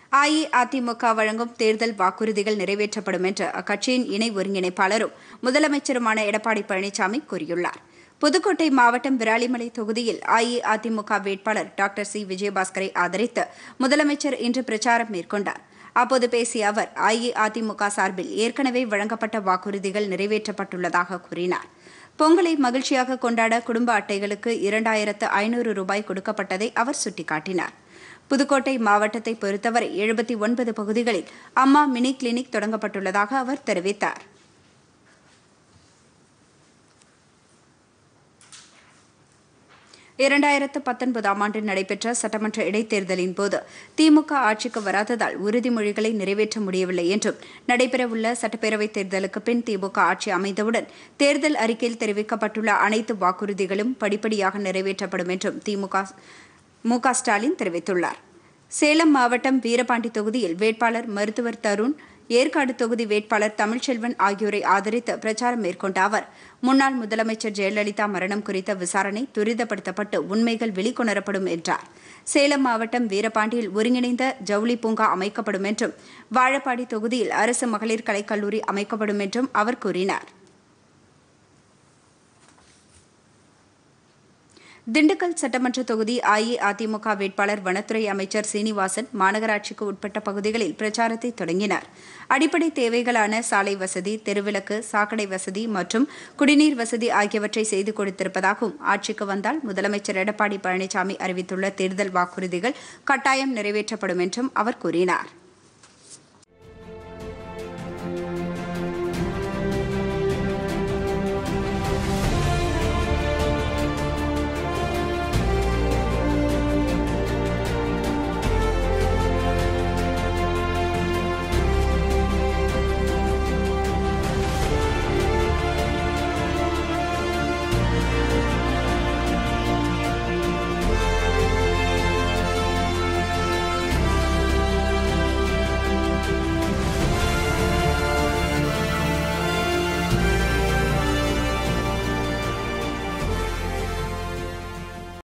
அஇஅதிமுக வழங்கும் தேர்தல் வாக்குறுதிகள் நிறைவேற்றப்படும் என்று அக்கட்சியின் இணை ஒருங்கிணைப்பாளரும் முதலமைச்சருமான எடப்பாடி பழனிசாமி கூறியுள்ளார் புதுக்கோட்டை மாவட்டம் விராலிமலை தொகுதியில் அஇஅதிமுக வேட்பாளர் டாக்டர் சி விஜயபாஸ்கரை ஆதரித்து முதலமைச்சர் இன்று பிரச்சாரம் மேற்கொண்டார் அப்போது பேசிய அவர் அஇஅதிமுக சார்பில் ஏற்கனவே வழங்கப்பட்ட வாக்குறுதிகள் நிறைவேற்றப்பட்டுள்ளதாக கூறினார் பொங்கலை மகிழ்ச்சியாக கொண்டாட குடும்ப அட்டைகளுக்கு இரண்டாயிரத்து ஐநூறு ரூபாய் கொடுக்கப்பட்டதை அவர் சுட்டிக்காட்டினார் புதுக்கோட்டை மாவட்டத்தை பொறுத்தவரை எழுபத்தி ஒன்பது பகுதிகளில் அம்மா மினி கிளினிக் தொடங்கப்பட்டுள்ளதாக அவர் தெரிவித்தார் இரண்டாயிரத்து பத்தொன்பதாம் ஆண்டு நடைபெற்ற சட்டமன்ற இடைத்தேர்தலின் போது திமுக ஆட்சிக்கு வராததால் உறுதிமொழிகளை நிறைவேற்ற முடியவில்லை என்றும் நடைபெறவுள்ள சட்டப்பேரவைத் தேர்தலுக்கு பின் திமுக ஆட்சி அமைந்தவுடன் தேர்தல் அறிக்கையில் தெரிவிக்கப்பட்டுள்ள அனைத்து வாக்குறுதிகளும் படிப்படியாக நிறைவேற்றப்படும் என்றும் திமுக மு க ஸ்டாலின் தெரிவித்துள்ளார் சேலம் மாவட்டம் வீரபாண்டி தொகுதியில் வேட்பாளர் மருத்துவர் தருண் ஏற்காடு தொகுதி வேட்பாளர் தமிழ்ச்செல்வன் ஆகியோரை ஆதரித்து பிரச்சாரம் மேற்கொண்ட அவர் முன்னாள் முதலமைச்சர் ஜெயலலிதா மரணம் குறித்த விசாரணை துரிதப்படுத்தப்பட்டு உண்மைகள் வெளிக்கொணரப்படும் என்றார் சேலம் மாவட்டம் வீரபாண்டியில் ஒருங்கிணைந்த ஜவுளி பூங்கா அமைக்கப்படும் என்றும் வாழப்பாடி தொகுதியில் அரசு மகளிர் கலைக்கல்லூரி அமைக்கப்படும் என்றும் அவர் கூறினார் திண்டுக்கல் சட்டமன்ற தொகுதி அஇஅதிமுக வேட்பாளர் வனத்துறை அமைச்சர் சீனிவாசன் மாநகராட்சிக்கு உட்பட்ட பகுதிகளில் பிரச்சாரத்தை தொடங்கினார் அடிப்படை தேவைகளான சாலை வசதி தெருவிளக்கு சாக்கடை வசதி மற்றும் குடிநீர் வசதி ஆகியவற்றை செய்து கொடுத்திருப்பதாகவும் ஆட்சிக்கு வந்தால் முதலமைச்சர் எடப்பாடி பழனிசாமி அறிவித்துள்ள தேர்தல் வாக்குறுதிகள் கட்டாயம் நிறைவேற்றப்படும் என்றும் அவர் கூறினார்